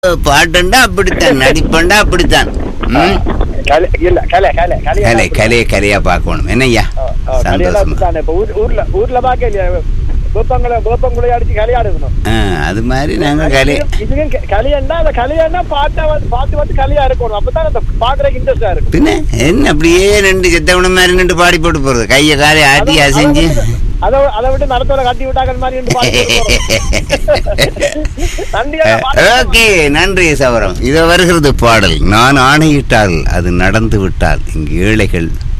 பாட்டுண்டா அப்படித்தான் நடிப்பண்டா அப்படித்தான் ம்? கலை இல்ல கலை கலை கலை கலை கலையை கலையா பார்க்கணும் என்னய்யா சந்தோஷமா தானே இப்ப ஊர் ஊர்ல ஊர்ல பாக்க இல்லையா வேப்பங்களை வேப்பங்குடைய அடிச்சு கலையாடுக்கணும் ஆ, அது மாதிரி நாங்க கலை இதுக்கும் கலையண்டா அந்த கலையண்டா பாட்டா வந்து பாட்டு வந்து கலையா இருக்கணும் அப்பதான் அந்த பாக்குறதுக்கு இன்ட்ரெஸ்டா இருக்கும் பின்ன என்ன அப்படியே ரெண்டு செத்தவன மாதிரி நின்று பாடி போட்டு போறது கையை காலை ஆட்டி அதை- அசைஞ்சு அதை விட்டு- அதை அதை விட்டு நடத்தோட கட்டி விட்டாங்க மாதிரி ரெண்டு பாட்டு போட்டு போறது. நன்றியான பாட்டு. ஓகே நன்றி சவரம் இது வருகிறது பாடல் நான் ஆணையிட்டால் அது நடந்து விட்டால் இங்கு ஏழைகள்